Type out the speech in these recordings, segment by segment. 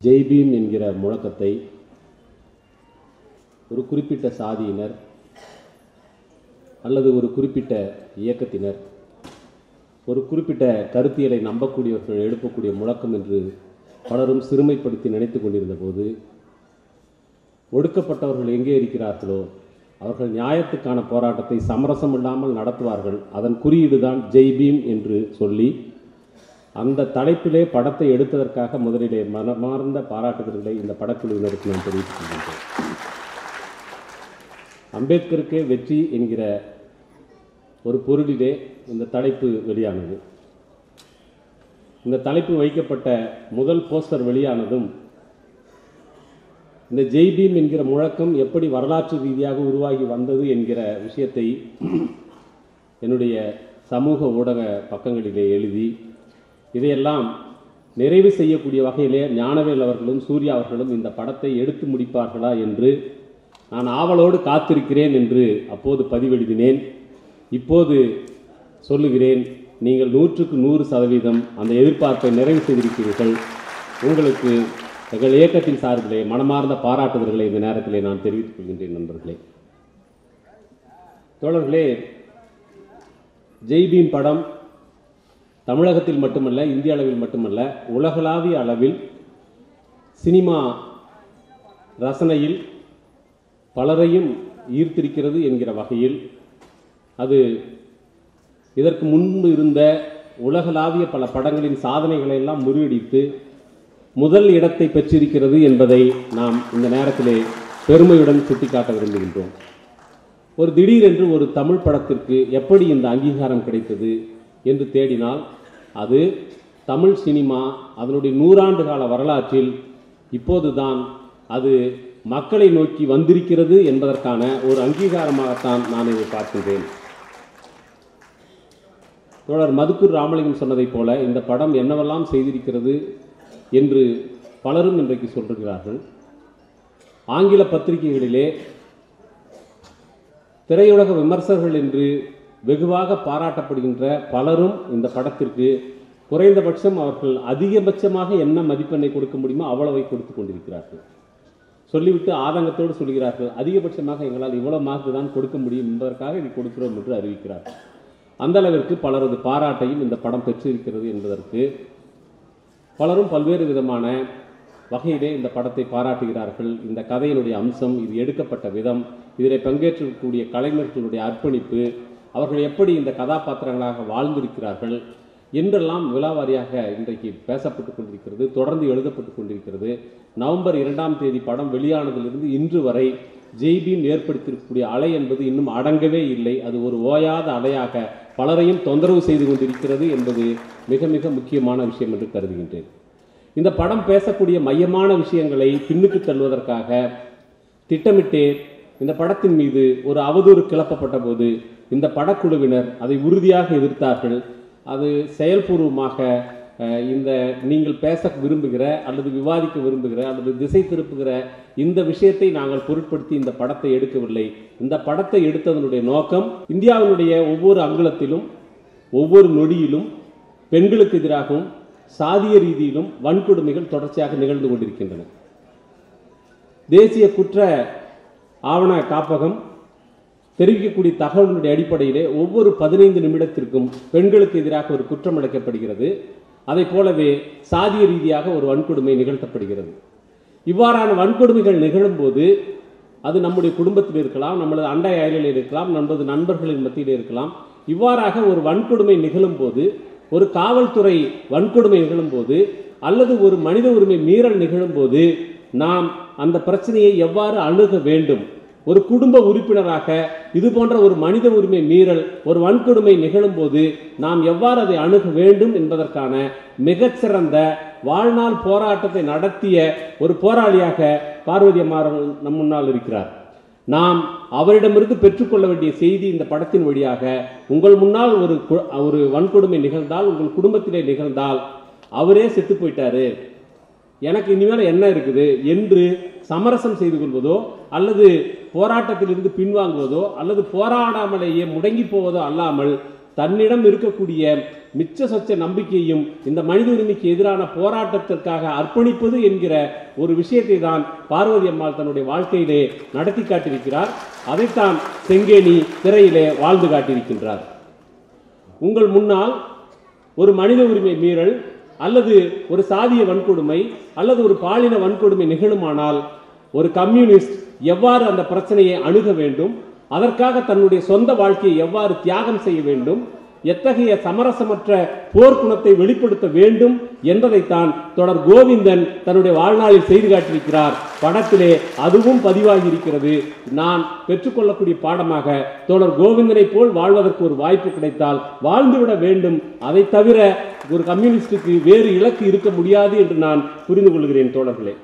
ஜெய்பீம் என்கிற முழக்கத்தை ஒரு குறிப்பிட்ட சாதியினர் அல்லது ஒரு குறிப்பிட்ட இயக்கத்தினர் ஒரு குறிப்பிட்ட கருத்தியலை நம்பக்கூடியவர்கள் எழுப்பக்கூடிய முழக்கம் என்று பலரும் சிறுமைப்படுத்தி நினைத்து கொண்டிருந்த போது ஒடுக்கப்பட்டவர்கள் எங்கே இருக்கிறார்களோ அவர்கள் நியாயத்துக்கான போராட்டத்தை சமரசம் இல்லாமல் நடத்துவார்கள் அதன் குறியீடு தான் ஜெய்பீம் என்று சொல்லி அந்த தலைப்பிலே படத்தை எடுத்ததற்காக முதலிலே மனமார்ந்த பாராட்டுதல்களை இந்த படக்குழுவினருக்கு நான் தெரிவித்துக் கொள்கின்றேன் அம்பேத்கருக்கே வெற்றி என்கிற ஒரு பொருளிலே இந்த தலைப்பு வெளியானது இந்த தலைப்பு வைக்கப்பட்ட முதல் போஸ்டர் வெளியானதும் இந்த ஜெய்பீம் என்கிற முழக்கம் எப்படி வரலாற்று ரீதியாக உருவாகி வந்தது என்கிற விஷயத்தை என்னுடைய சமூக ஊடக பக்கங்களிலே எழுதி இதையெல்லாம் நிறைவு செய்யக்கூடிய வகையிலே ஞானவேல் அவர்களும் சூர்யா அவர்களும் இந்த படத்தை எடுத்து முடிப்பார்களா என்று நான் ஆவலோடு காத்திருக்கிறேன் என்று அப்போது பதிவெழுதினேன் இப்போது சொல்லுகிறேன் நீங்கள் நூற்றுக்கு நூறு சதவீதம் அந்த எதிர்பார்ப்பை நிறைவு செய்திருக்கிறீர்கள் உங்களுக்கு எங்கள் இயக்கத்தின் சார்பிலே மனமார்ந்த பாராட்டுதல்களை இந்த நேரத்திலே நான் தெரிவித்துக் கொள்கின்றேன் நண்பர்களே தோழர்களே ஜெய்பீம் படம் தமிழகத்தில் மட்டுமல்ல இந்திய அளவில் மட்டுமல்ல உலகளாவிய அளவில் சினிமா ரசனையில் பலரையும் ஈர்த்திருக்கிறது என்கிற வகையில் அது இதற்கு முன்பு இருந்த உலகளாவிய பல படங்களின் சாதனைகளை எல்லாம் முறியடித்து முதல் இடத்தை பெற்றிருக்கிறது என்பதை நாம் இந்த நேரத்திலே பெருமையுடன் சுட்டிக்காட்ட விரும்புகின்றோம் ஒரு திடீரென்று ஒரு தமிழ் படத்திற்கு எப்படி இந்த அங்கீகாரம் கிடைத்தது என்று தேடினால் அது தமிழ் சினிமா அதனுடைய நூறாண்டு கால வரலாற்றில் இப்போதுதான் அது மக்களை நோக்கி வந்திருக்கிறது என்பதற்கான ஒரு அங்கீகாரமாகத்தான் நான் இதை பார்க்கின்றேன் தோழர் மதுக்கூர் ராமலிங்கம் சொன்னதைப் போல இந்த படம் என்னவெல்லாம் செய்திருக்கிறது என்று பலரும் இன்றைக்கு சொல்லுகிறார்கள் ஆங்கில பத்திரிகைகளிலே திரையுலக விமர்சகர்கள் என்று வெகுவாக பாராட்டப்படுகின்ற பலரும் இந்த படத்திற்கு குறைந்தபட்சம் அவர்கள் அதிகபட்சமாக என்ன மதிப்பெண்ணை கொடுக்க முடியுமோ அவ்வளவை கொடுத்து கொண்டிருக்கிறார்கள் சொல்லிவிட்டு ஆதங்கத்தோடு சொல்கிறார்கள் அதிகபட்சமாக எங்களால் இவ்வளவு மார்க்கு தான் கொடுக்க முடியும் என்பதற்காக இதை கொடுக்கிறோம் என்று அறிவிக்கிறார்கள் அந்த அளவிற்கு பலரது பாராட்டையும் இந்த படம் பெற்றிருக்கிறது என்பதற்கு பலரும் பல்வேறு விதமான வகையிலே இந்த படத்தை பாராட்டுகிறார்கள் இந்த கதையினுடைய அம்சம் இது எடுக்கப்பட்ட விதம் இதில் பங்கேற்றக்கூடிய கலைஞர்களுடைய அர்ப்பணிப்பு அவர்கள் எப்படி இந்த கதாபாத்திரங்களாக வாழ்ந்திருக்கிறார்கள் என்றெல்லாம் விழாவாரியாக இன்றைக்கு பேசப்பட்டு கொண்டிருக்கிறது தொடர்ந்து எழுதப்பட்டு கொண்டிருக்கிறது நவம்பர் இரண்டாம் தேதி படம் வெளியானதிலிருந்து இன்று வரை ஜெய்பீம் ஏற்படுத்தியிருக்கக்கூடிய அலை என்பது இன்னும் அடங்கவே இல்லை அது ஒரு ஓயாத அலையாக பலரையும் தொந்தரவு செய்து கொண்டிருக்கிறது என்பது மிக மிக முக்கியமான விஷயம் என்று கருதுகின்றேன் இந்த படம் பேசக்கூடிய மையமான விஷயங்களை பின்னுக்கு தள்ளுவதற்காக திட்டமிட்டே இந்த படத்தின் மீது ஒரு அவதூறு கிளப்பப்பட்ட போது இந்த படக்குழுவினர் அதை உறுதியாக எதிர்த்தார்கள் அது செயல்பூர்வமாக அஹ், இந்த நீங்கள் பேச விரும்புகிற அல்லது விவாதிக்க விரும்புகிற அல்லது திசை திருப்புகிற இந்த விஷயத்தை நாங்கள் பொருட்படுத்தி இந்த படத்தை எடுக்கவில்லை இந்த படத்தை எடுத்ததனுடைய நோக்கம் இந்தியாவினுடைய ஒவ்வொரு அங்குலத்திலும் ஒவ்வொரு நொடியிலும் பெண்களுக்கு எதிராகவும் சாதிய ரீதியிலும் வன்கொடுமைகள் தொடர்ச்சியாக நிகழ்ந்து கொண்டிருக்கின்றன தேசிய குற்ற ஆவண காப்பகம் தெரிவிக்கக்கூடிய தகவல்களுடைய அடிப்படையிலே ஒவ்வொரு பதினைந்து நிமிடத்திற்கும் பெண்களுக்கு எதிராக ஒரு குற்றம் அளிக்கப்படுகிறது அதைப் போலவே சாதிய ரீதியாக ஒரு வன்கொடுமை நிகழ்த்தப்படுகிறது இவ்வாறான வன்கொடுமைகள் நிகழும்போது அது நம்முடைய குடும்பத்தில் இருக்கலாம் நம்மளது அண்டை அயலில் இருக்கலாம் நமது நண்பர்களின் மத்தியில் இருக்கலாம் இவ்வாறாக ஒரு வன்கொடுமை நிகழும்போது ஒரு காவல்துறை வன்கொடுமை நிகழும்போது அல்லது ஒரு மனித உரிமை மீறல் நிகழும்போது நாம் அந்த பிரச்சனையை எவ்வாறு அணுக வேண்டும் ஒரு குடும்ப உறுப்பினராக இது போன்ற ஒரு மனித உரிமை மீறல் ஒரு வன்கொடுமை நிகழும்போது நாம் எவ்வாறு அதை அணுக வேண்டும் என்பதற்கான மிகச்சிறந்த வாழ்நாள் போராட்டத்தை நடத்திய ஒரு போராளியாக பார்வதி அம்மாள் நம் முன்னால் இருக்கிறார் நாம் அவரிடமிருந்து பெற்றுக்கொள்ள வேண்டிய செய்தி இந்த படத்தின் வழியாக உங்கள் முன்னால் ஒரு கு- ஒரு வன்கொடுமை நிகழ்ந்தால் உங்கள் குடும்பத்திலே நிகழ்ந்தால் அவரே செத்து போயிட்டாரு எனக்கு இனிமேல் என்ன இருக்குது என்று சமரசம் செய்து கொள்வதோ அல்லது போராட்டத்திலிருந்து பின்வாங்குவதோ அல்லது போராடாமலேயே முடங்கி போவதோ அல்லாமல் தன்னிடம் இருக்கக்கூடிய மிச்ச சொச்ச நம்பிக்கையும் இந்த மனித உரிமைக்கு எதிரான போராட்டத்திற்காக அர்ப்பணிப்பது என்கிற ஒரு விஷயத்தை தான் பார்வதி அம்மாள் தன்னுடைய வாழ்க்கையிலே நடத்தி காட்டியிருக்கிறார் அதைத்தான் செங்கேணி திரையிலே வாழ்ந்து காட்டியிருக்கின்றார் உங்கள் முன்னால் ஒரு மனித உரிமை மீறல் அல்லது ஒரு சாதிய வன்கொடுமை அல்லது ஒரு பாலின வன்கொடுமை நிகழுமானால் ஒரு கம்யூனிஸ்ட் எவ்வாறு அந்த பிரச்சனையை அணுக வேண்டும் அதற்காக தன்னுடைய சொந்த வாழ்க்கையை எவ்வாறு தியாகம் செய்ய வேண்டும் எத்தகைய சமரசமற்ற போர்க்குணத்தை வெளிப்படுத்த வேண்டும் என்பதைத்தான் தொடர் கோவிந்தன் தன்னுடைய வாழ்நாளில் செய்து காட்டியிருக்கிறார் படத்திலே அதுவும் பதிவாகி இருக்கிறது நான் பெற்றுக்கொள்ளக்கூடிய பாடமாக தொடர் கோவிந்தனை போல் வாழ்வதற்கு ஒரு வாய்ப்பு கிடைத்தால் வாழ்ந்துவிட வேண்டும் அதை தவிர ஒரு கம்யூனிஸ்டுக்கு வேறு இலக்கு இருக்க முடியாது என்று நான் புரிந்து கொள்கிறேன் தோழர்களே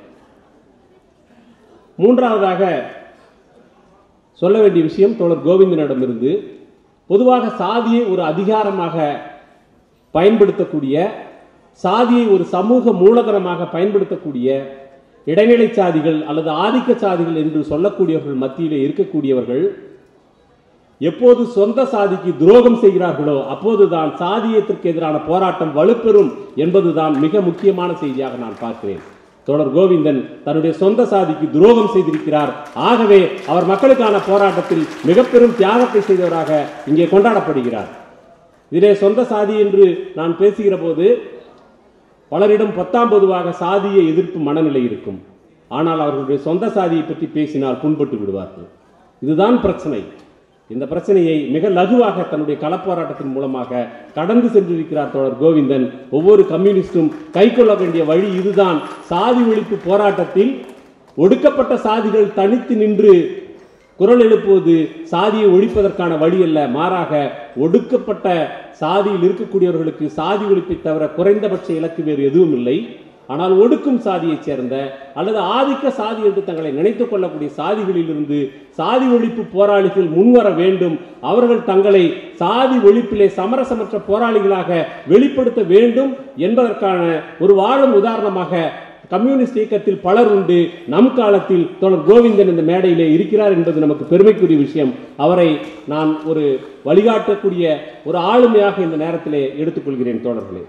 மூன்றாவதாக சொல்ல வேண்டிய விஷயம் தோழர் கோவிந்தனிடமிருந்து பொதுவாக சாதியை ஒரு அதிகாரமாக பயன்படுத்தக்கூடிய சாதியை ஒரு சமூக மூலதனமாக பயன்படுத்தக்கூடிய இடைநிலை சாதிகள் அல்லது ஆதிக்க சாதிகள் என்று சொல்லக்கூடியவர்கள் மத்தியிலே இருக்கக்கூடியவர்கள் எப்போது சொந்த சாதிக்கு துரோகம் செய்கிறார்களோ அப்போதுதான் சாதியத்திற்கு எதிரான போராட்டம் வலுப்பெறும் என்பதுதான் மிக முக்கியமான செய்தியாக நான் பார்க்கிறேன் தொடர் கோவிந்தன் தன்னுடைய சொந்த சாதிக்கு துரோகம் செய்திருக்கிறார் ஆகவே அவர் மக்களுக்கான போராட்டத்தில் மிக பெரும் தியாகத்தை செய்தவராக இங்கே கொண்டாடப்படுகிறார் இதிலே சொந்த சாதி என்று நான் பேசுகிற போது பலரிடம் பத்தாம் பொதுவாக சாதிய எதிர்ப்பு மனநிலை இருக்கும் ஆனால் அவர்களுடைய சொந்த சாதியை பற்றி பேசினால் புண்பட்டு விடுவார்கள் இதுதான் பிரச்சனை இந்த பிரச்சனையை மிக லகுவாக தன்னுடைய களப்போராட்டத்தின் மூலமாக கடந்து சென்றிருக்கிறார் தோழர் கோவிந்தன் ஒவ்வொரு கம்யூனிஸ்டும் கைக்கொள்ள வேண்டிய வழி இதுதான் சாதி ஒழிப்பு போராட்டத்தில் ஒடுக்கப்பட்ட சாதிகள் தனித்து நின்று குரல் எழுப்புவது சாதியை ஒழிப்பதற்கான வழி அல்ல மாறாக ஒடுக்கப்பட்ட சாதியில் இருக்கக்கூடியவர்களுக்கு சாதி ஒழிப்பை தவிர குறைந்தபட்ச இலக்கு வேறு எதுவும் இல்லை ஆனால் ஒடுக்கும் சாதியைச் சேர்ந்த அல்லது ஆதிக்க சாதி என்று தங்களை நினைத்துக் கொள்ளக்கூடிய சாதிகளிலிருந்து சாதி ஒழிப்பு போராளிகள் முன்வர வேண்டும் அவர்கள் தங்களை சாதி ஒழிப்பிலே சமரசமற்ற போராளிகளாக வெளிப்படுத்த வேண்டும் என்பதற்கான ஒரு வாழும் உதாரணமாக கம்யூனிஸ்ட் இயக்கத்தில் பலர் உண்டு நம் காலத்தில் தொடர் கோவிந்தன் இந்த மேடையிலே இருக்கிறார் என்பது நமக்கு பெருமைக்குரிய விஷயம் அவரை நான் ஒரு வழிகாட்டக்கூடிய ஒரு ஆளுமையாக இந்த நேரத்திலே எடுத்துக்கொள்கிறேன் தோழர்களே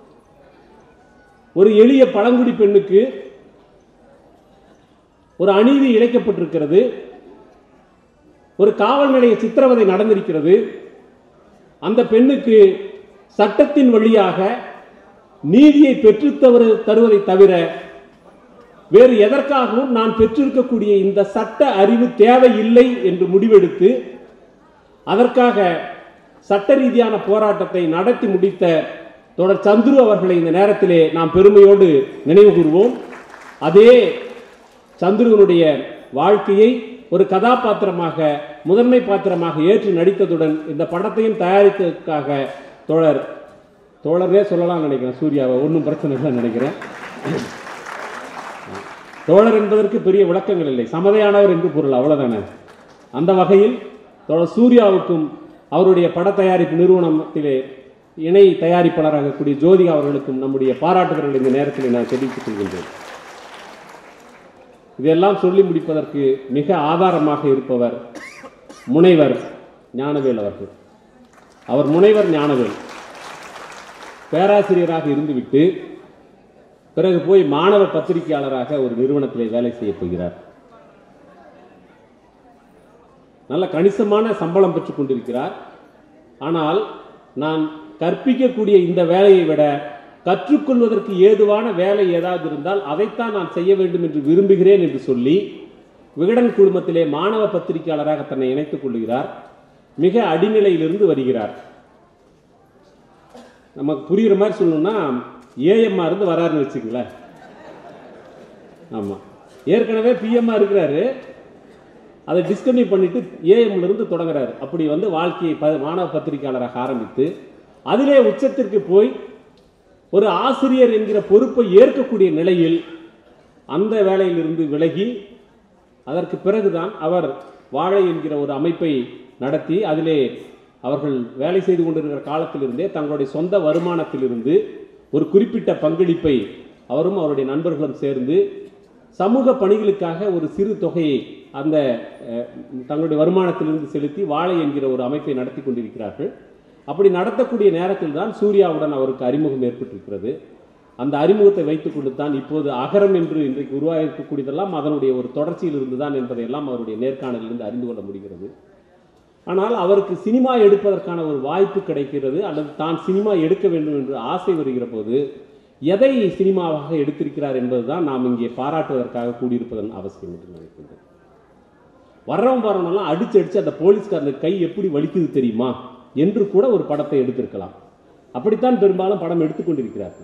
ஒரு எளிய பழங்குடி பெண்ணுக்கு ஒரு அநீதி இழைக்கப்பட்டிருக்கிறது ஒரு காவல் நிலைய சித்திரவதை நடந்திருக்கிறது அந்த பெண்ணுக்கு சட்டத்தின் வழியாக நீதியை பெற்றுத் தவறு தருவதை தவிர வேறு எதற்காகவும் நான் பெற்றிருக்கக்கூடிய இந்த சட்ட அறிவு தேவையில்லை என்று முடிவெடுத்து அதற்காக சட்ட ரீதியான போராட்டத்தை நடத்தி முடித்த தொடர் சந்துரு அவர்களை இந்த நேரத்திலே நாம் பெருமையோடு நினைவு கூறுவோம் அதே சந்துருவனுடைய வாழ்க்கையை ஒரு கதாபாத்திரமாக முதன்மை பாத்திரமாக ஏற்று நடித்ததுடன் இந்த படத்தையும் தயாரித்ததற்காக தோழர் தோழரே சொல்லலாம் நினைக்கிறேன் சூர்யாவை ஒன்றும் பிரச்சனை இல்லை நினைக்கிறேன் தோழர் என்பதற்கு பெரிய விளக்கங்கள் இல்லை சமதையானவர் என்று பொருள் அவ்வளவுதானே அந்த வகையில் தோழர் சூர்யாவுக்கும் அவருடைய பட தயாரிப்பு நிறுவனத்திலே இணை தயாரிப்பாளராக கூடிய ஜோதிகா அவர்களுக்கும் நம்முடைய பாராட்டுகளை இந்த நேரத்தில் நான் தெரிவித்துக் கொள்கின்றேன் இதெல்லாம் சொல்லி முடிப்பதற்கு மிக ஆதாரமாக இருப்பவர் முனைவர் ஞானவேல் அவர்கள் அவர் முனைவர் ஞானவேல் பேராசிரியராக இருந்துவிட்டு பிறகு போய் மாணவ பத்திரிகையாளராக ஒரு நிறுவனத்திலே வேலை செய்ய போகிறார் நல்ல கணிசமான சம்பளம் பெற்றுக் கொண்டிருக்கிறார் ஆனால் நான் கற்பிக்கக்கூடிய இந்த வேலையை விட கற்றுக்கொள்வதற்கு ஏதுவான வேலை ஏதாவது இருந்தால் அதைத்தான் நான் செய்ய வேண்டும் என்று விரும்புகிறேன் என்று சொல்லி விகடன் குழுமத்திலே மாணவ பத்திரிகையாளராக தன்னை இணைத்துக் கொள்கிறார் மிக அடிநிலையிலிருந்து வருகிறார் நமக்கு புரியுற மாதிரி சொல்லணும்னா ஏஎம்ஆ இருந்து வராருன்னு வச்சுங்களேன் ஆமாம் ஏற்கனவே பிஎம்ஆ இருக்கிறாரு அதை டிஸ்கன்டினியூ பண்ணிட்டு ஏஎம்ல இருந்து தொடங்குறாரு அப்படி வந்து வாழ்க்கையை ப மாணவ பத்திரிகையாளராக ஆரம்பித்து அதிலே உச்சத்திற்கு போய் ஒரு ஆசிரியர் என்கிற பொறுப்பை ஏற்கக்கூடிய நிலையில் அந்த வேலையிலிருந்து விலகி அதற்கு பிறகுதான் அவர் வாழை என்கிற ஒரு அமைப்பை நடத்தி அதிலே அவர்கள் வேலை செய்து கொண்டிருக்கிற காலத்திலிருந்தே தங்களுடைய சொந்த வருமானத்திலிருந்து ஒரு குறிப்பிட்ட பங்களிப்பை அவரும் அவருடைய நண்பர்களும் சேர்ந்து சமூக பணிகளுக்காக ஒரு சிறு தொகையை அந்த அஹ், தங்களுடைய வருமானத்திலிருந்து செலுத்தி வாழை என்கிற ஒரு அமைப்பை நடத்தி கொண்டிருக்கிறார்கள் அப்படி நடத்தக்கூடிய நேரத்தில் தான் சூர்யாவுடன் அவருக்கு அறிமுகம் ஏற்பட்டிருக்கிறது அந்த அறிமுகத்தை வைத்துக்கொண்டு தான் இப்போது அகரம் என்று இன்றைக்கு உருவாகிருக்கக்கூடியதெல்லாம் அதனுடைய ஒரு தொடர்ச்சியில் இருந்துதான் என்பதையெல்லாம் அவருடைய நேர்காணலிலிருந்து அறிந்து கொள்ள முடிகிறது ஆனால் அவருக்கு சினிமா எடுப்பதற்கான ஒரு வாய்ப்பு கிடைக்கிறது அல்லது தான் சினிமா எடுக்க வேண்டும் என்று ஆசை வருகிற போது எதை சினிமாவாக எடுத்திருக்கிறார் என்பதுதான் நாம் இங்கே பாராட்டுவதற்காக கூடியிருப்பதன் அவசியம் என்று நினைக்கின்றேன் வர்றவன் வரவனெல்லாம் அடிச்சு அடிச்சு அந்த போலீஸ்காரனுக்கு கை எப்படி வலிக்குது தெரியுமா என்று கூட ஒரு படத்தை எடுத்திருக்கலாம் அப்படித்தான் பெரும்பாலும் படம் எடுத்துக்கொண்டிருக்கிறார்கள்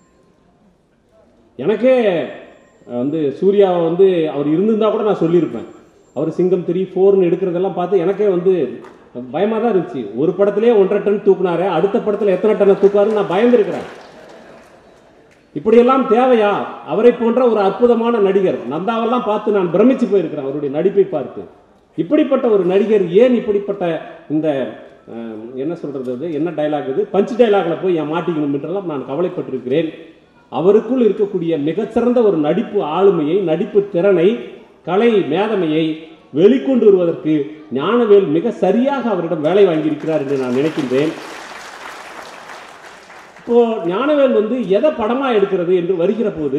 எனக்கே அஹ், வந்து சூர்யாவை வந்து அவர் இருந்திருந்தா கூட நான் சொல்லியிருப்பேன் அவர் சிங்கம் த்ரீ ஃபோர்னு எடுக்கிறதெல்லாம் பார்த்து எனக்கே வந்து பயமாக தான் இருந்துச்சு ஒரு படத்திலே ஒன்றரை டன் தூக்குனாரு அடுத்த படத்தில் எத்தனை டன்னை தூக்குவாருன்னு நான் பயந்துருக்கிறேன் இப்படியெல்லாம் தேவையா அவரை போன்ற ஒரு அற்புதமான நடிகர் நந்தாவெல்லாம் பார்த்து நான் பிரமிச்சு போயிருக்கிறேன் அவருடைய நடிப்பை பார்த்து இப்படிப்பட்ட ஒரு நடிகர் ஏன் இப்படிப்பட்ட இந்த அஹ், என்ன சொல்றது அது என்ன டைலாக் இது பஞ்ச் டைலாக்ல போய் ஏன் மாட்டிக்கணும் என்றெல்லாம் நான் கவலைப்பட்டிருக்கிறேன் அவருக்குள் இருக்கக்கூடிய மிகச்சிறந்த ஒரு நடிப்பு ஆளுமையை நடிப்பு திறனை கலை மேதமையை வெளிக்கொண்டு வருவதற்கு ஞானவேல் மிக சரியாக அவரிடம் வேலை வாங்கியிருக்கிறார் என்று நான் நினைக்கின்றேன் இப்போ ஞானவேல் வந்து எதை படமா எடுக்கிறது என்று வருகிற போது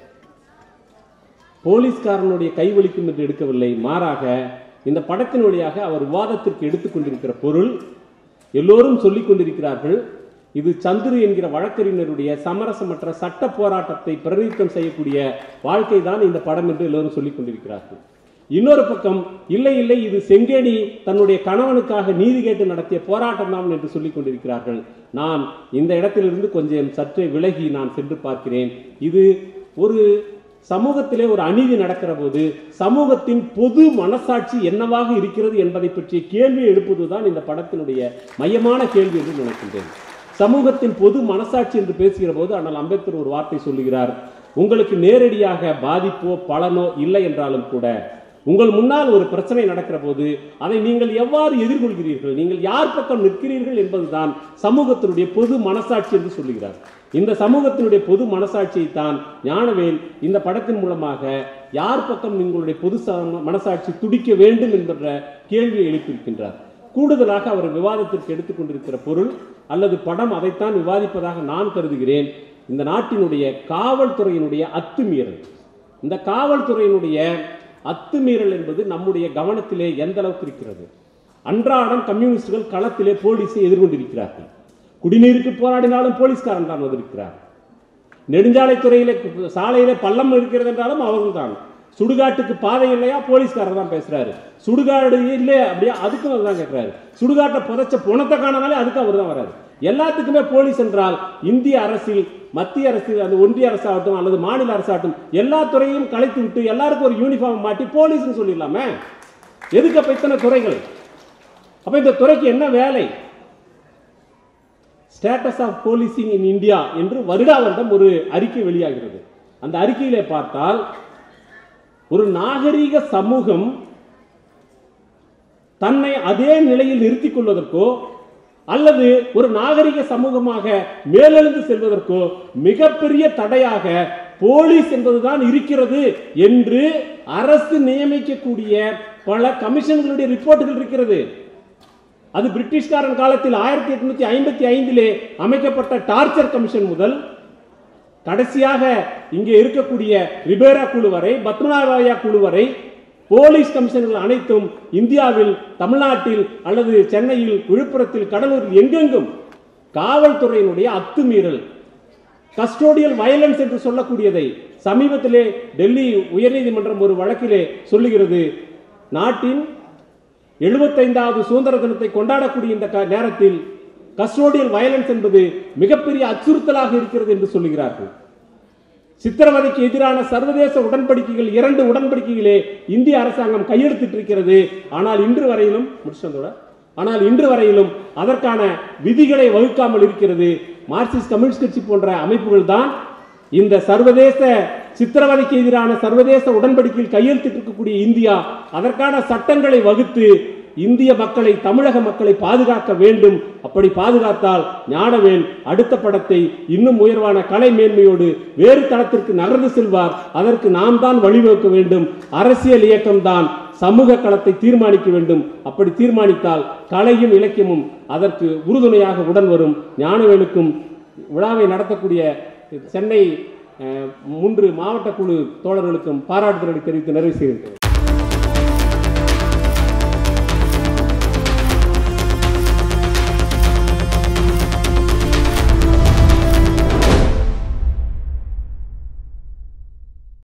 போலீஸ்காரனுடைய கைவலிக்கும் என்று எடுக்கவில்லை மாறாக இந்த படத்தின் வழியாக அவர் விவாதத்திற்கு எடுத்துக்கொண்டிருக்கிற பொருள் எல்லோரும் சொல்லிக் கொண்டிருக்கிறார்கள் இது சந்துரு என்கிற வழக்கறிஞருடைய சமரசமற்ற சட்ட போராட்டத்தை பிரதிநிதித்துவம் செய்யக்கூடிய வாழ்க்கை தான் இந்த படம் என்று எல்லோரும் சொல்லிக் கொண்டிருக்கிறார்கள் இன்னொரு பக்கம் இல்லை இல்லை இது செங்கேணி தன்னுடைய கணவனுக்காக நீதி கேட்டு நடத்திய போராட்டம் தான் என்று சொல்லிக் கொண்டிருக்கிறார்கள் நான் இந்த இடத்திலிருந்து கொஞ்சம் சற்றே விலகி நான் சென்று பார்க்கிறேன் இது ஒரு சமூகத்திலே ஒரு அநீதி நடக்கிற போது சமூகத்தின் பொது மனசாட்சி என்னவாக இருக்கிறது என்பதை பற்றிய கேள்வி எழுப்புவதுதான் இந்த படத்தினுடைய மையமான கேள்வி என்று நினைக்கின்றேன் சமூகத்தின் பொது மனசாட்சி என்று பேசுகிற போது ஆனால் அம்பேத்கர் ஒரு வார்த்தை சொல்லுகிறார் உங்களுக்கு நேரடியாக பாதிப்போ பலனோ இல்லை என்றாலும் கூட உங்கள் முன்னால் ஒரு பிரச்சனை நடக்கிற போது அதை நீங்கள் எவ்வாறு எதிர்கொள்கிறீர்கள் நீங்கள் யார் பக்கம் நிற்கிறீர்கள் என்பதுதான் சமூகத்தினுடைய பொது மனசாட்சி என்று சொல்லுகிறார் இந்த சமூகத்தினுடைய பொது மனசாட்சியை தான் ஞானவேல் இந்த படத்தின் மூலமாக யார் பக்கம் உங்களுடைய பொது ச- மனசாட்சி துடிக்க வேண்டும் என்கின்ற கேள்வியை எழுப்பியிருக்கின்றார் கூடுதலாக அவர் விவாதத்திற்கு எடுத்துக்கொண்டிருக்கிற பொருள் அல்லது படம் அதைத்தான் விவாதிப்பதாக நான் கருதுகிறேன் இந்த நாட்டினுடைய காவல்துறையினுடைய அத்துமீறல் இந்த காவல்துறையினுடைய அத்துமீறல் என்பது நம்முடைய கவனத்திலே எந்த அளவுக்கு இருக்கிறது அன்றாடம் கம்யூனிஸ்டுகள் களத்திலே போலீஸை எதிர்கொண்டிருக்கிறார்கள் குடிநீருக்கு போராடினாலும் போலீஸ்காரன் தான் வந்திருக்கிறார் நெடுஞ்சாலைத்துறையிலே சாலையிலே பள்ளம் இருக்கிறது என்றாலும் அவர்கள் தான் சுடுகாட்டுக்கு பாதை இல்லையா போலீஸ்காரர் தான் பேசுறாரு சுடுகாடு இல்லை அப்படியே அதுக்கும் அவர் தான் கேட்கிறாரு சுடுகாட்டை புதைச்ச புணத்தை காணனாலே அதுக்கு அவர் தான் வராரு எல்லாத்துக்குமே போலீஸ் என்றால் இந்திய அரசில் மத்திய அரசு அந்த ஒன்றிய அரசாகட்டும் அல்லது மாநில அரசாகட்டும் எல்லா துறையும் கலைத்து விட்டு எல்லாருக்கும் ஒரு யூனிஃபார்ம் மாட்டி போலீஸ்னு சொல்லிடலாமே எதுக்கு அப்ப இத்தனை துறைகள் அப்ப இந்த துறைக்கு என்ன வேலை status of policing in India என்று வருடா வருடம் ஒரு அறிக்கை வெளியாகிறது அந்த அறிக்கையிலே பார்த்தால் ஒரு நாகரீக சமூகம் தன்னை அதே நிலையில் நிறுத்திக் கொள்வதற்கோ அல்லது ஒரு நாகரிக சமூகமாக மேலெழுந்து செல்வதற்கோ மிகப்பெரிய தடையாக போலீஸ் என்பதுதான் இருக்கிறது என்று அரசு நியமிக்கக்கூடிய பல கமிஷன்களுடைய ரிப்போர்ட்டுகள் இருக்கிறது அது பிரிட்டிஷ்காரன் காலத்தில் ஆயிரத்தி எட்நூத்தி ஐம்பத்தி ஐந்திலே அமைக்கப்பட்ட டார்ச்சர் கமிஷன் முதல் கடைசியாக இங்கே இருக்கக்கூடிய ரிபேரா குழு வரை பத்மநாபாயா குழு வரை போலீஸ் கமிஷன்கள் அனைத்தும் இந்தியாவில் தமிழ்நாட்டில் அல்லது சென்னையில் விழுப்புரத்தில் கடலூரில் எங்கெங்கும் காவல்துறையினுடைய அத்துமீறல் கஸ்டோடியல் வயலன்ஸ் என்று சொல்லக்கூடியதை சமீபத்திலே டெல்லி உயர்நீதிமன்றம் ஒரு வழக்கிலே சொல்லுகிறது நாட்டின் எழுபத்தைந்தாவது சுதந்திர தினத்தை கொண்டாடக்கூடிய இந்த க- நேரத்தில் கஸ்டோடியல் வயலன்ஸ் என்பது மிகப்பெரிய அச்சுறுத்தலாக இருக்கிறது என்று சொல்லுகிறார்கள் சித்திரவதைக்கு எதிரான சர்வதேச உடன்படிக்கைகள் இரண்டு உடன்படிக்கைகளே இந்திய அரசாங்கம் கையெழுத்திட்டு இருக்கிறது ஆனால் இன்று வரையிலும் முடிச்சதோட ஆனால் இன்று வரையிலும் அதற்கான விதிகளை வகுக்காமல் இருக்கிறது மார்க்சிஸ்ட் கம்யூனிஸ்ட் கட்சி போன்ற அமைப்புகள் தான் இந்த சர்வதேச சித்திரவதைக்கு எதிரான சர்வதேச உடன்படிக்கையில் கையெழுத்திட்டு இருக்கக்கூடிய இந்தியா அதற்கான சட்டங்களை வகுத்து இந்திய மக்களை தமிழக மக்களை பாதுகாக்க வேண்டும் அப்படி பாதுகாத்தால் ஞானவேல் அடுத்த படத்தை இன்னும் உயர்வான கலை மேன்மையோடு வேறு தளத்திற்கு நகர்ந்து செல்வார் அதற்கு நாம் தான் வழிவகுக்க வேண்டும் அரசியல் இயக்கம்தான் சமூக களத்தை தீர்மானிக்க வேண்டும் அப்படி தீர்மானித்தால் கலையும் இலக்கியமும் அதற்கு உறுதுணையாக உடன் வரும் ஞானவேலுக்கும் விழாவை நடத்தக்கூடிய சென்னை அஹ், மூன்று மாவட்ட குழு தோழர்களுக்கும் பாராட்டுதல்களை தெரிவித்து நிறைவு செய்கின்றேன்